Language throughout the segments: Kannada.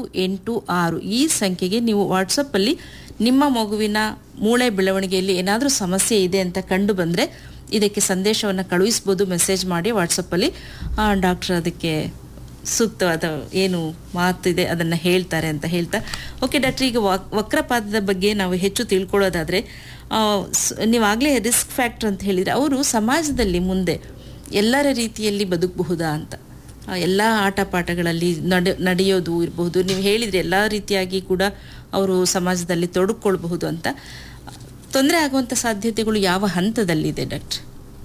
ಎಂಟು ಆರು ಈ ಸಂಖ್ಯೆಗೆ ನೀವು ವಾಟ್ಸಪ್ಪಲ್ಲಿ ನಿಮ್ಮ ಮಗುವಿನ ಮೂಳೆ ಬೆಳವಣಿಗೆಯಲ್ಲಿ ಏನಾದರೂ ಸಮಸ್ಯೆ ಇದೆ ಅಂತ ಕಂಡು ಬಂದರೆ ಇದಕ್ಕೆ ಸಂದೇಶವನ್ನು ಕಳುಹಿಸ್ಬೋದು ಮೆಸೇಜ್ ಮಾಡಿ ವಾಟ್ಸಪ್ಪಲ್ಲಿ ಡಾಕ್ಟರ್ ಅದಕ್ಕೆ ಸೂಕ್ತವಾದ ಏನು ಮಾತಿದೆ ಅದನ್ನು ಹೇಳ್ತಾರೆ ಅಂತ ಹೇಳ್ತಾ ಓಕೆ ಡಾಕ್ಟರ್ ಈಗ ವಕ್- ವಕ್ರಪಾದದ ಬಗ್ಗೆ ನಾವು ಹೆಚ್ಚು ತಿಳ್ಕೊಳ್ಳೋದಾದರೆ ನೀವಾಗಲೇ ರಿಸ್ಕ್ ಫ್ಯಾಕ್ಟರ್ ಅಂತ ಹೇಳಿದರೆ ಅವರು ಸಮಾಜದಲ್ಲಿ ಮುಂದೆ ಎಲ್ಲರ ರೀತಿಯಲ್ಲಿ ಬದುಕಬಹುದಾ ಅಂತ ಆ, ಎಲ್ಲ ಆಟ ಪಾಠಗಳಲ್ಲಿ ನಡೆ ನಡೆಯೋದು ಇರಬಹುದು ನೀವು ಹೇಳಿದರೆ ಎಲ್ಲ ರೀತಿಯಾಗಿ ಕೂಡ ಅವರು ಸಮಾಜದಲ್ಲಿ ತೊಡಗಿಕೊಳ್ಬಹುದು ಅಂತ ತೊಂದರೆ ಆಗುವಂಥ ಸಾಧ್ಯತೆಗಳು ಯಾವ ಹಂತದಲ್ಲಿದೆ ಡಾಕ್ಟರ್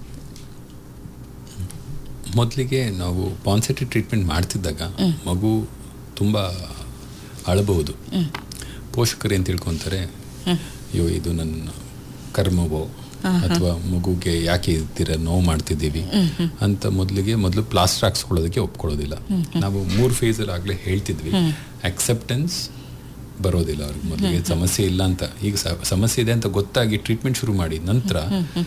ಮೊದಲಿಗೆ ನಾವು ಪಾನ್ಸೆಟಿ ಟ್ರೀಟ್ಮೆಂಟ್ ಮಾಡ್ತಿದ್ದಾಗ ಮಗು ತುಂಬ ಅಳಬಹುದು ಪೋಷಕರು ಏನು ತಿಳ್ಕೊತಾರೆ ಅಯ್ಯೋ ಇದು ನನ್ನ ಕರ್ಮವೋ ಅಥವಾ ಮಗುಗೆ ಯಾಕೆ ಇರ್ತೀರ ನೋವು ಮಾಡ್ತಿದ್ದೀವಿ ಅಂತ ಮೊದಲಿಗೆ ಮೊದಲು ಪ್ಲಾಸ್ಟರ್ ಹಾಕ್ಸ್ಕೊಳ್ಳೋದಕ್ಕೆ ಒಪ್ಕೊಳ್ಳೋದಿಲ್ಲ ನಾವು ಮೂರು ಫೇಸಲ್ಲಿ ಆಗಲೇ ಹೇಳ್ತಿದ್ವಿ ಅಕ್ಸೆಪ್ಟೆನ್ಸ್ ಬರೋದಿಲ್ಲ ಅವ್ರಿಗೆ ಮೊದಲಿಗೆ ಸಮಸ್ಯೆ ಇಲ್ಲ ಅಂತ ಈಗ ಸ- ಸಮಸ್ಯೆ ಇದೆ ಅಂತ ಗೊತ್ತಾಗಿ ಟ್ರೀಟ್ಮೆಂಟ್ ಶುರು ಮಾಡಿ ನಂತರ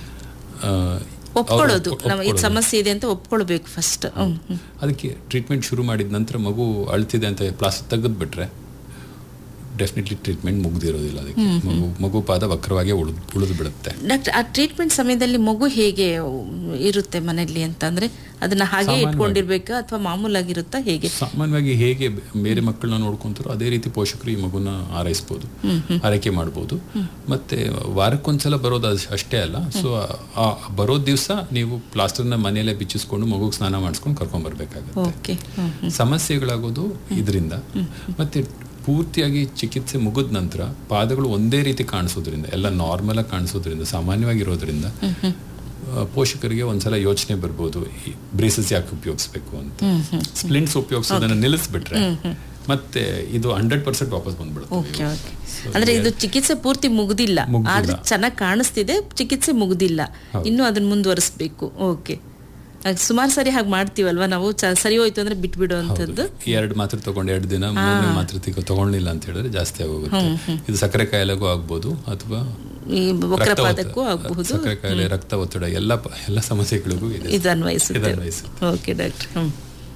ಆ, ಅವ್ರು ಒಪ್ಕೊಳ್ಳೋದು ಒಪ್- ನಾವು ಇದು ಒಪ್ಕೊಳ್ಳೋದು. ಸಮಸ್ಯೆ ಇದೆ ಅಂತ ಒಪ್ಕೊಳ್ಬೇಕು ಫಸ್ಟ್ ಹ್ಮ್ ಹ್ಮ್. ಅದಕ್ಕೆ ಟ್ರೀಟ್ಮೆಂಟ್ ಶುರು ಮಾಡಿದ ನಂತರ ಮಗು ಅಳ್ತಿದೆ ಅಂತ ಪ್ಲಾಸ್ಟಿಕ್ ತೆಗೆದ್ಬಿಟ್ರೆ ಡೆಫಿನೆಟ್ಲಿ ಟ್ರೀಟ್ಮೆಂಟ್ ಮುಗ್ದಿರೋದಿಲ್ಲ ಅದಕ್ಕೆ ಮಗು ಮಗು ಪಾದ ವಕ್ರವಾಗಿ ಉಳಿದು ಉಳಿದು ಬಿಡುತ್ತೆ ಡಾಕ್ಟರ್ ಆ ಟ್ರೀಟ್ಮೆಂಟ್ ಸಮಯದಲ್ಲಿ ಮಗು ಹೇಗೆ ಇರುತ್ತೆ ಮನೆಯಲ್ಲಿ ಅಂತಂದ್ರೆ ಅದನ್ನ ಹಾಗೆ ಸಾಮಾನ್ಯವಾಗಿ. ಇಟ್ಕೊಂಡಿರ್ಬೇಕಾ ಅಥವಾ ಮಾಮೂಲಾಗಿರುತ್ತಾ ಹೇಗೆ ಸಾಮಾನ್ಯವಾಗಿ ಹೇಗೆ ಬೇರೆ ಮಕ್ಕಳನ್ನ ನೋಡ್ಕೊಂತಾರೋ ಅದೇ ರೀತಿ ಪೋಷಕರು ಈ ಮಗುನ ಆರೈಸ್ಬೋದು ಆರೈಕೆ ಮಾಡ್ಬೋದು ಮತ್ತೆ ವಾರಕ್ಕೊಂದ್ಸಲ ಬರೋದು ಅದ್- ಅಷ್ಟೇ ಅಲ್ಲ ಸೊ ಆ ಬರೋ ದಿವಸ ನೀವು ಪ್ಲಾಸ್ಟರ್ನ ಮನೆಯಲ್ಲೇ ಬಿಚ್ಚಿಸ್ಕೊಂಡು ಮಗುಗೆ ಸ್ನಾನ ಮಾಡಿಸ್ಕೊಂಡು ಕರ್ಕೊಂಡ್ ಬರ್ಬೇಕಾಗುತ್ತೆ ಓಕೆ ಸಮಸ್ಯೆಗಳಾಗೋದು ಇದರಿಂದ ಮತ್ತೆ ಪೂರ್ತಿಯಾಗಿ ಚಿಕಿತ್ಸೆ ಮುಗಿದ ನಂತರ ಪಾದಗಳು ಒಂದೇ ರೀತಿ ಕಾಣಿಸೋದ್ರಿಂದ ಎಲ್ಲ ನಾರ್ಮಲ್ ಆಗಿ ಕಾಣಿಸೋದ್ರಿಂದ ಸಾಮಾನ್ಯವಾಗಿರೋದ್ರಿಂದ ಆ, ಪೋಷಕರಿಗೆ ಒಂದ್ಸಲ ಯೋಚನೆ ಬರ್ಬೋದು ಈ ಬ್ರೇಸಸ್ ಯಾಕೆ ಉಪಯೋಗಿಸ್ಬೇಕು ಅಂತ ಸ್ಪ್ಲಿಂಟ್ಸ್ ಉಪಯೋಗಿಸೋದನ್ನ ನಿಲ್ಲಿಸ್ಬಿಟ್ರೆ ಮತ್ತೆ ಇದು ಹಂಡ್ರೆಡ್ ಪರ್ಸೆಂಟ್ ವಾಪಸ್ ಬಂದ್ಬಿಡುತ್ತೆ ಓಕೆ ಓಕೆ ಅಂದ್ರೆ ಇದು ಚಿಕಿತ್ಸೆ ಪೂರ್ತಿ ಮುಗ್ದಿಲ್ಲ ಮುಗ್ದಿಲ್ಲ. ಆದ್ರೆ ಚೆನ್ನಾಗಿ ಕಾಣಿಸ್ತಿದೆ ಚಿಕಿತ್ಸೆ ಮುಗ್ದಿಲ್ಲ ಇನ್ನು ಅದನ್ನ ಮುಂದುವರಿಸ್ಬೇಕು ಓಕೆ ಸುಮಾರು ಸರಿ ಹಾಗೆ ಮಾಡ್ತೀವಲ್ವಾ ನಾವು ಚ- ಸರಿ ಹೋಯ್ತು ಅಂದ್ರೆ ಬಿಟ್ಬಿಡುವಂಥದ್ದು ಈ ಎರಡು ಮಾತ್ರೆ ತಗೊಂಡು ಎರಡು ದಿನ ಮೂರನೇ ಮಾತ್ರೆ ತೆಗೊ- ತಗೊಂಡಿಲ್ಲ ಅಂತ ಹೇಳಿದ್ರೆ ಜಾಸ್ತಿ ಆಗೋಗುತ್ತೆ ಇದು ಸಕ್ಕರೆ ಕಾಯಿಲೆಗೂ ಆಗ್ಬೋದು ಅಥವಾ ಈ ರಕ್ತ ವಕ್ರಪಾದಕ್ಕೂ ಒತ್ತಡ- ಆಗಬಹುದು ಸಕ್ಕರೆ ಕಾಯಿಲೆ ರಕ್ತ ಒತ್ತಡ ಎಲ್ಲ ಪ- ಎಲ್ಲ ಸಮಸ್ಯೆಗಳಿಗೂ ಇದೆ ಇದು ಅನ್ವಯಿಸುತ್ತೆ ಇದು ಅನ್ವಯಿಸುತ್ತೆ. ಓಕೆ ಡಾಕ್ಟರ್ ಹ್ಮ್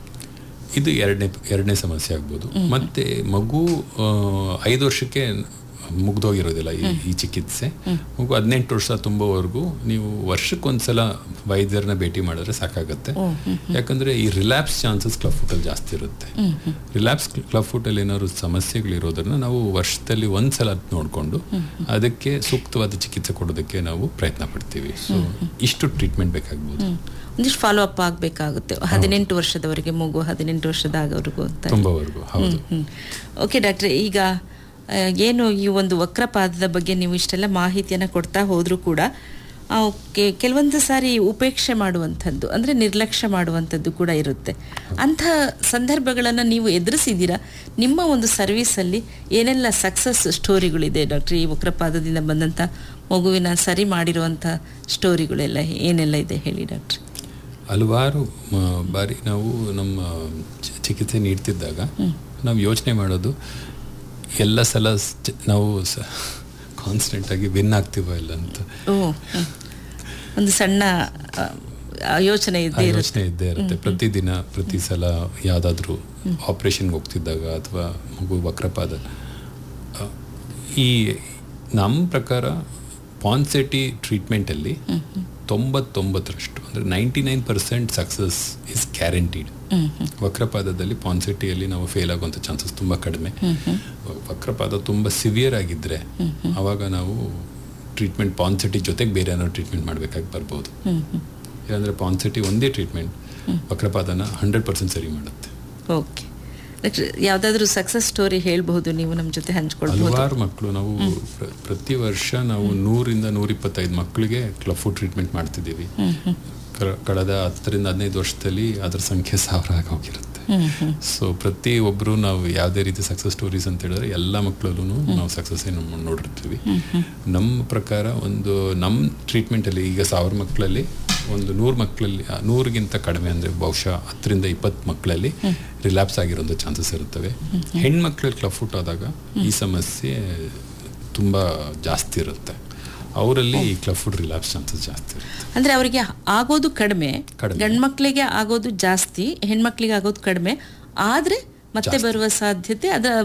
ಇದು ಎರಡನೇ ಎರಡನೇ ಸಮಸ್ಯೆ ಆಗ್ಬೋದು ಮತ್ತೆ ಮಗು ಆ, ಐದು ವರ್ಷಕ್ಕೆ ಮುಗ್ದೋಗಿರೋದಿಲ್ಲ ಈ ಈ ಚಿಕಿತ್ಸೆ ಮಗು ಹದಿನೆಂಟು ವರ್ಷ ತುಂಬುವವರೆಗೂ ನೀವು ವರ್ಷಕ್ಕೊಂದ್ಸಲ ವೈದ್ಯರನ್ನ ಭೇಟಿ ಮಾಡಿದ್ರೆ ಸಾಕಾಗತ್ತೆ ಯಾಕಂದ್ರೆ ಈ ರಿಲ್ಯಾಪ್ಸ್ ಚಾನ್ಸಸ್ ಕ್ಲಬ್ ಫುಟಲ್ಲಿ ಜಾಸ್ತಿ ಇರುತ್ತೆ ರಿಲ್ಯಾಪ್ಸ್ ಕ್ಲಬ್ ಫುಟಲ್ಲಿ ಏನಾದ್ರು ಸಮಸ್ಯೆಗಳಿರೋದನ್ನ ನಾವು ವರ್ಷದಲ್ಲಿ ಒಂದ್ಸಲ ಅದ್ ನೋಡಿಕೊಂಡು ಅದಕ್ಕೆ ಸೂಕ್ತವಾದ ಚಿಕಿತ್ಸೆ ಕೊಡೋದಕ್ಕೆ ನಾವು ಪ್ರಯತ್ನ ಪಡ್ತೀವಿ ಸೊ ಇಷ್ಟು ಟ್ರೀಟ್ಮೆಂಟ್ ಬೇಕಾಗ್ಬೋದು ಒಂದಿಷ್ಟು ಫಾಲೋ ಅಪ್ ಆಗಬೇಕಾಗುತ್ತೆ ಹದಿನೆಂಟು ವರ್ಷದವರೆಗೆ ಮಗು ಹದಿನೆಂಟು ವರ್ಷದ ಆಗೋವರೆಗೂ ಅಂತ ತುಂಬವರೆಗೂ ಹೌದು ಓಕೆ ಡಾಕ್ಟ್ರೆ ಈಗ ಆ, ಏನು ಈ ಒಂದು ವಕ್ರಪಾದದ ಬಗ್ಗೆ ನೀವು ಇಷ್ಟೆಲ್ಲ ಮಾಹಿತಿಯನ್ನು ಕೊಡ್ತಾ ಹೋದರೂ ಕೂಡ ಆ, ಕೆ- ಕೆಲವೊಂದು ಸಾರಿ ಉಪೇಕ್ಷೆ ಮಾಡುವಂಥದ್ದು ಅಂದರೆ ನಿರ್ಲಕ್ಷ್ಯ ಮಾಡುವಂಥದ್ದು ಕೂಡ ಇರುತ್ತೆ ಅಂಥ ಸಂದರ್ಭಗಳನ್ನು ನೀವು ಎದುರಿಸಿದ್ದೀರಾ ನಿಮ್ಮ ಒಂದು ಸರ್ವಿಸಲ್ಲಿ ಏನೆಲ್ಲ ಸಕ್ಸಸ್ ಸ್ಟೋರಿಗಳಿದೆ ಡಾಕ್ಟ್ರ್ ಈ ವಕ್ರಪಾದದಿಂದ ಬಂದಂಥ ಮಗುವಿನ ಸರಿ ಮಾಡಿರುವಂಥ ಸ್ಟೋರಿಗಳೆಲ್ಲ ಏನೆಲ್ಲ ಇದೆ ಹೇಳಿ ಡಾಕ್ಟ್ರ್ ಹಲವಾರು ಮ, ಬಾರಿ ನಾವು ನಮ್ಮ ಚಿ- ಚಿಕಿತ್ಸೆ ನೀಡ್ತಿದ್ದಾಗ ನಾವು ಯೋಚನೆ ಮಾಡೋದು ಎಲ್ಲ ಸಲ ಸ್- ನಾವು ಕಾನ್ಸ್ಟೆಂಟ್ ಆಗಿ ವಿನ್ ಆಗ್ತೀವ ಇಲ್ಲ ಅಂತ ಓ ಹ್ಮ್. ಒಂದು ಸಣ್ಣ ಆ, ಆ ಯೋಚನೆ ಆ ಇದ್ದೇ ಇರುತ್ತೆ ಯೋಚನೆ ಇದ್ದೇ ಇರುತ್ತೆ ಪ್ರತಿದಿನ ಪ್ರತಿ ಸಲ ಯಾವುದಾದ್ರೂ ಆಪ್ರೇಷನ್ಗೆ ಹೋಗ್ತಿದ್ದಾಗ ಅಥವಾ ಮಗು ವಕ್ರಪಾದ ಆ, ಈ ನಮ್ಮ ಪ್ರಕಾರ ಪಾನ್ಸೆಟಿ ಟ್ರೀಟ್ಮೆಂಟಲ್ಲಿ ತೊಂಬತ್ತೊಂಬತ್ತರಷ್ಟು ಅಂದರೆ ninety nine percent success is guaranteed ವಕ್ರಪಾದದಲ್ಲಿ ಪಾನ್ಸೆಟಿಯಲ್ಲಿ ನಾವು ಫೇಲ್ ಆಗುವಂಥ ಚಾನ್ಸಸ್ ತುಂಬ ಕಡಿಮೆ ವಕ್ರಪಾದ ತುಂಬ ಸಿವಿಯರ್ ಆಗಿದ್ದರೆ ಆವಾಗ ನಾವು ಟ್ರೀಟ್ಮೆಂಟ್ ಪಾನ್ಸೆಟಿ ಜೊತೆಗೆ ಬೇರೆ ಏನಾದ್ರು ಟ್ರೀಟ್ಮೆಂಟ್ ಮಾಡಬೇಕಾಗಿ ಬರ್ಬೋದು ಇಲ್ಲಾಂದರೆ ಪಾನ್ಸೆಟಿ ಒಂದೇ ಟ್ರೀಟ್ಮೆಂಟ್ ವಕ್ರಪಾದನ ಹಂಡ್ರೆಡ್ ಪರ್ಸೆಂಟ್ ಸರಿ ಮಾಡುತ್ತೆ ಓಕೆ ಡಾಕ್ಟ್ರ್ ಯಾವುದಾದ್ರೂ ಸಕ್ಸಸ್ ಸ್ಟೋರಿ ಹೇಳ್ಬಹುದು ನೀವು ನಮ್ಮ ಜೊತೆ ಹಂಚ್ಕೊಳ್ಬಹುದು ಹಲವಾರು ಮಕ್ಕಳು ನಾವು ಪ್ರ- ಪ್ರತಿ ವರ್ಷ ನಾವು ನೂರಿಂದ ನೂರಿಪ್ಪತ್ತೈದು ಮಕ್ಕಳಿಗೆ ಕ್ಲಬ್ ಫುಡ್ ಟ್ರೀಟ್ಮೆಂಟ್ ಮಾಡ್ತಿದ್ದೀವಿ ಕ- ಕಳೆದ ಹತ್ತರಿಂದ ಹದಿನೈದು ವರ್ಷದಲ್ಲಿ ಅದರ ಸಂಖ್ಯೆ ಸಾವಿರ ಆಗೋಗಿರುತ್ತೆ ಸೊ ಪ್ರತಿ ಒಬ್ಬರು ನಾವು ಯಾವುದೇ ರೀತಿ ಸಕ್ಸಸ್ ಸ್ಟೋರೀಸ್ ಅಂತ ಹೇಳಿದ್ರೆ ಎಲ್ಲ ಮಕ್ಕಳಲ್ಲೂ ನಾವು ಸಕ್ಸಸ್ ನಮ್ಮ ನೋಡಿರ್ತೀವಿ ನಮ್ಮ ಪ್ರಕಾರ ಒಂದು ನಮ್ಮ ಟ್ರೀಟ್ಮೆಂಟಲ್ಲಿ ಈಗ ಸಾವಿರ ಮಕ್ಕಳಲ್ಲಿ ಒಂದು ನೂರು ಮಕ್ಕಳಲ್ಲಿ ಆ, ನೂರಿಗಿಂತ ಕಡಿಮೆ ಅಂದರೆ ಬಹುಶಃ ಹತ್ತರಿಂದ ಇಪ್ಪತ್ತು ಮಕ್ಕಳಲ್ಲಿ ರಿಲ್ಯಾಪ್ಸ್ ಆಗಿರೋಂಥ ಚಾನ್ಸಸ್ ಇರುತ್ತವೆ ಹೆಣ್ಮಕ್ಳಲ್ಲಿ ಕ್ಲಬ್ ಫುಟ್ ಆದಾಗ ಈ ಸಮಸ್ಯೆ ತುಂಬ ಜಾಸ್ತಿ ಇರುತ್ತೆ ಅವರಲ್ಲಿ ಈ ಕ್ಲಬ್ ಫುಡ್ ರಿಲ್ಯಾಪ್ಸ್ ಚಾನ್ಸಸ್ ಜಾಸ್ತಿ ಇರುತ್ತೆ ಅಂದ್ರೆ ಅವರಿಗೆ ಆಗೋದು ಕಡಿಮೆ ಕಡಿಮೆ. ಗಂಡ್ಮಕ್ಳಿಗೆ ಆಗೋದು ಜಾಸ್ತಿ ಹೆಣ್ಮಕ್ಳಿಗೆ ಆಗೋದು ಕಡಿಮೆ ಆದ್ರೆ ಮತ್ತೆ ಬರುವ ಸಾಧ್ಯತೆ ಅದ